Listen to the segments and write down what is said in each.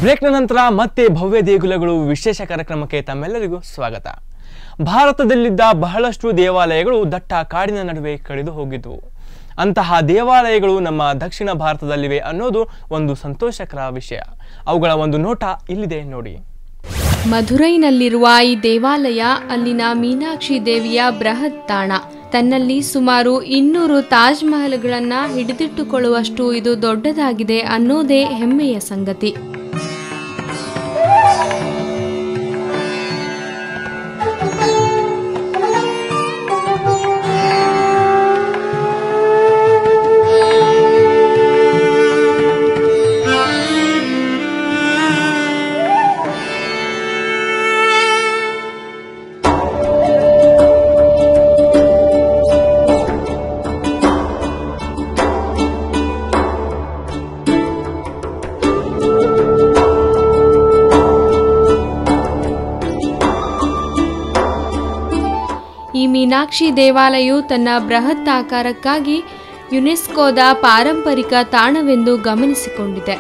ಬ್ರೇಕ್ನ ನಂತರ ಮತ್ತೆ ಭವ್ಯ ದೇಗುಲಗಳು ವಿಶೇಷ ಕಾರ್ಯಕ್ರಮಕ್ಕೆ ತಮ್ಮೆಲ್ಲರಿಗೂ ಸ್ವಾಗತ ಭಾರತದಲ್ಲಿದ್ದ ಬಹಳಷ್ಟು ದೇವಾಲಯಗಳು ದಟ್ಟ ಕಾಡಿನ ನಡುವೆ ಕಳೆದು ಹೋಗಿದ್ವು ಅಂತಹ ದೇವಾಲಯಗಳು ನಮ್ಮ ದಕ್ಷಿಣ ಭಾರತದಲ್ಲಿವೆ ಅನ್ನೋದು ಒಂದು ಸಂತೋಷಕರ ವಿಷಯ ಅವುಗಳ ಒಂದು ನೋಟ ಇಲ್ಲಿದೆ ನೋಡಿ ಮಧುರೈನಲ್ಲಿರುವ ಈ ದೇವಾಲಯ ಅಲ್ಲಿನ ಮೀನಾಕ್ಷಿ ದೇವಿಯ ಬೃಹತ್ ತಾಣ ತನ್ನಲ್ಲಿ ಸುಮಾರು ಇನ್ನೂರು ತಾಜ್ ಮಹಲ್ಗಳನ್ನ ಹಿಡಿದಿಟ್ಟುಕೊಳ್ಳುವಷ್ಟು ಇದು ದೊಡ್ಡದಾಗಿದೆ ಅನ್ನೋದೇ ಹೆಮ್ಮೆಯ ಸಂಗತಿ ಈ ಮೀನಾಕ್ಷಿ ದೇವಾಲಯವು ತನ್ನ ಬೃಹತ್ ಆಕಾರಕ್ಕಾಗಿ ಯುನೆಸ್ಕೋದ ಪಾರಂಪರಿಕ ತಾಣವೆಂದು ಗಮನಿಸಿಕೊಂಡಿದೆ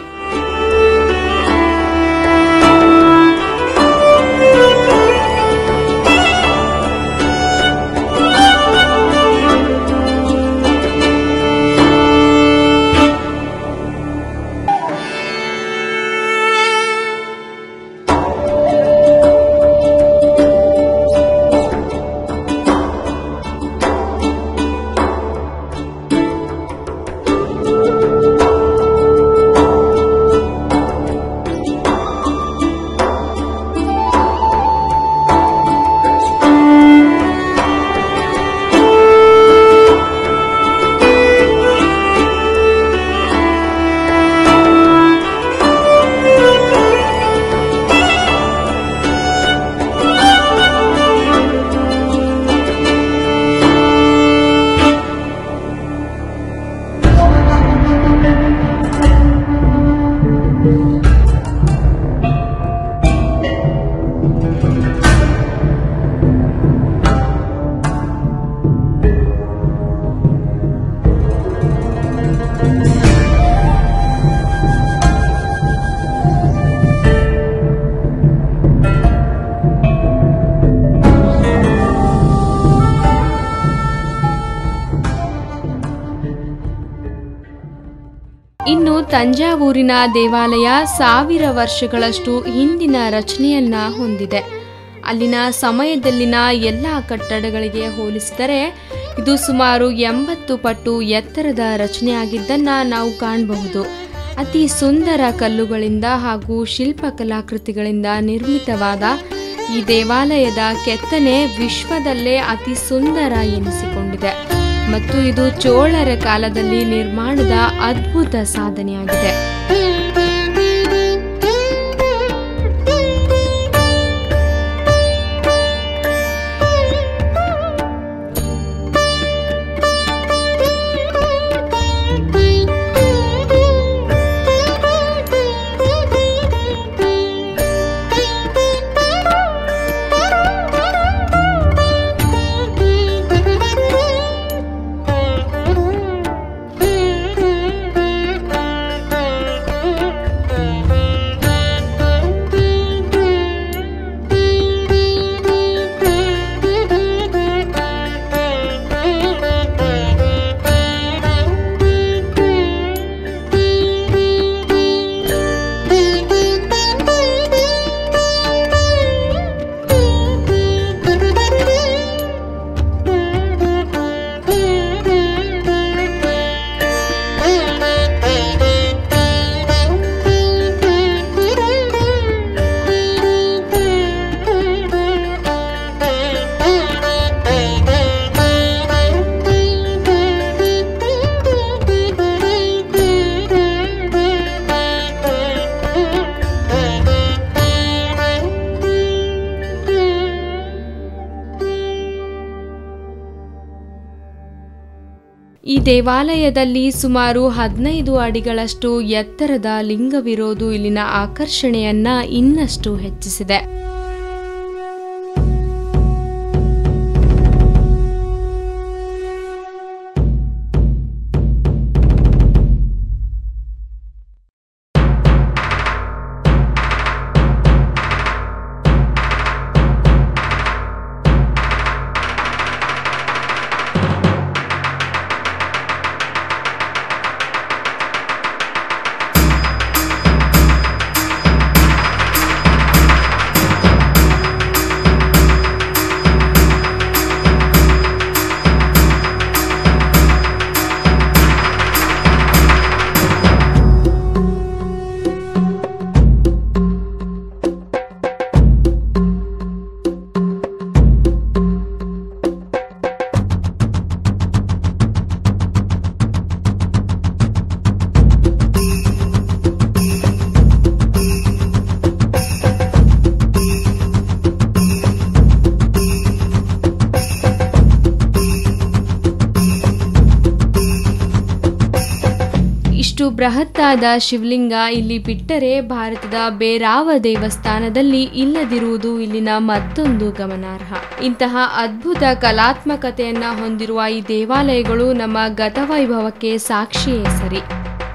ಇನ್ನು ತಂಜಾವೂರಿನ ದೇವಾಲಯ ಸಾವಿರ ವರ್ಷಗಳಷ್ಟು ಹಿಂದಿನ ರಚನೆಯನ್ನ ಹೊಂದಿದೆ ಅಲ್ಲಿನ ಸಮಯದಲ್ಲಿನ ಎಲ್ಲ ಕಟ್ಟಡಗಳಿಗೆ ಹೋಲಿಸಿದರೆ ಇದು ಸುಮಾರು ಎಂಬತ್ತು ಪಟ್ಟು ಎತ್ತರದ ರಚನೆಯಾಗಿದ್ದನ್ನ ನಾವು ಕಾಣಬಹುದು ಅತಿ ಸುಂದರ ಕಲ್ಲುಗಳಿಂದ ಹಾಗೂ ಶಿಲ್ಪಕಲಾಕೃತಿಗಳಿಂದ ನಿರ್ಮಿತವಾದ ಈ ದೇವಾಲಯದ ಕೆತ್ತನೆ ವಿಶ್ವದಲ್ಲೇ ಅತಿ ಸುಂದರ ಎನಿಸಿಕೊಂಡಿದೆ ಮತ್ತು ಇದು ಚೋಳರ ಕಾಲದಲ್ಲಿ ನಿರ್ಮಾಣದ ಅದ್ಭುತ ಸಾಧನೆಯಾಗಿದೆ ಈ ದೇವಾಲಯದಲ್ಲಿ ಸುಮಾರು ಹದಿನೈದು ಅಡಿಗಳಷ್ಟು ಎತ್ತರದ ಲಿಂಗವಿರೋದು ಇಲ್ಲಿನ ಆಕರ್ಷಣೆಯನ್ನ ಇನ್ನಷ್ಟು ಹೆಚ್ಚಿಸಿದೆ ಇಷ್ಟು ಬೃಹತ್ತಾದ ಶಿವಲಿಂಗ ಇಲ್ಲಿ ಬಿಟ್ಟರೆ ಭಾರತದ ಬೇರಾವ ದೇವಸ್ಥಾನದಲ್ಲಿ ಇಲ್ಲದಿರುವುದು ಇಲ್ಲಿನ ಮತ್ತೊಂದು ಗಮನಾರ್ಹ ಇಂತಹ ಅದ್ಭುತ ಕಲಾತ್ಮಕತೆಯನ್ನ ಹೊಂದಿರುವ ಈ ದೇವಾಲಯಗಳು ನಮ್ಮ ಗತವೈಭವಕ್ಕೆ ಸಾಕ್ಷಿಯೇ ಸರಿ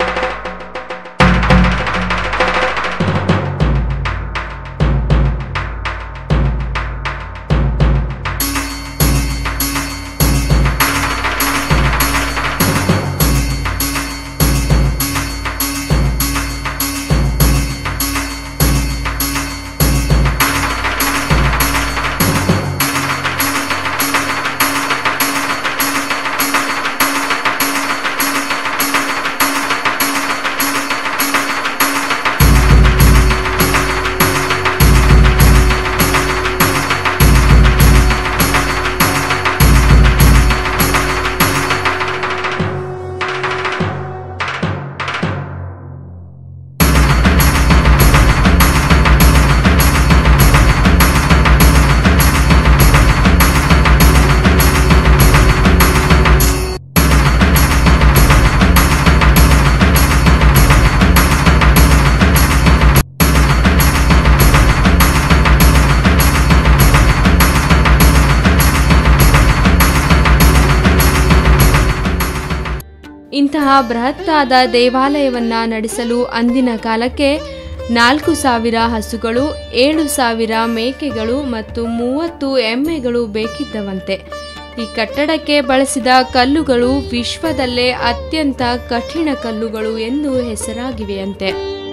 ಇಂತಹ ಬೃಹತ್ತಾದ ದೇವಾಲಯವನ್ನ ನಡೆಸಲು ಅಂದಿನ ಕಾಲಕ್ಕೆ ನಾಲ್ಕು ಸಾವಿರ ಹಸುಗಳು ಏಳು ಸಾವಿರ ಮೇಕೆಗಳು ಮತ್ತು ಮೂವತ್ತು ಎಮ್ಮೆಗಳು ಬೇಕಿದ್ದವಂತೆ ಈ ಕಟ್ಟಡಕ್ಕೆ ಬಳಸಿದ ಕಲ್ಲುಗಳು ವಿಶ್ವದಲ್ಲೇ ಅತ್ಯಂತ ಕಠಿಣ ಕಲ್ಲುಗಳು ಎಂದು ಹೆಸರಾಗಿವೆಯಂತೆ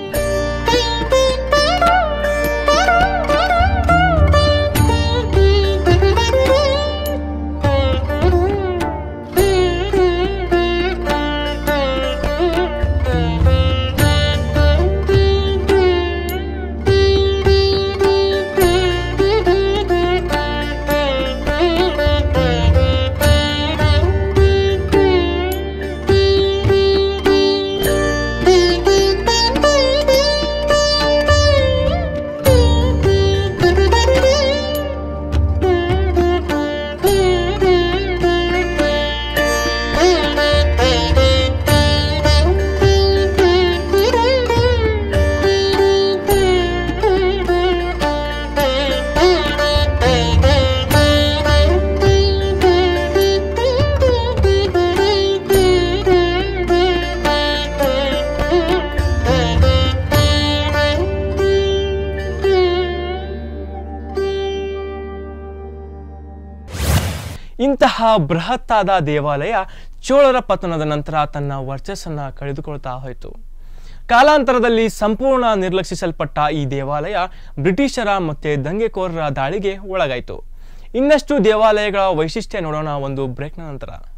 ಇಂತಹ ಬೃಹತ್ತಾದ ದೇವಾಲಯ ಚೋಳರ ಪತನದ ನಂತರ ತನ್ನ ವರ್ಚಸ್ಸನ್ನ ಕಳೆದುಕೊಳ್ತಾ ಹೋಯಿತು ಕಾಲಾಂತರದಲ್ಲಿ ಸಂಪೂರ್ಣ ನಿರ್ಲಕ್ಷಿಸಲ್ಪಟ್ಟ ಈ ದೇವಾಲಯ ಬ್ರಿಟಿಷರ ಮತ್ತೆ ದಂಗೆಕೋರರ ದಾಳಿಗೆ ಒಳಗಾಯಿತು ಇನ್ನಷ್ಟು ದೇವಾಲಯಗಳ ವೈಶಿಷ್ಟ್ಯ ನೋಡೋಣ ಒಂದು ಬ್ರೇಕ್ನ ನಂತರ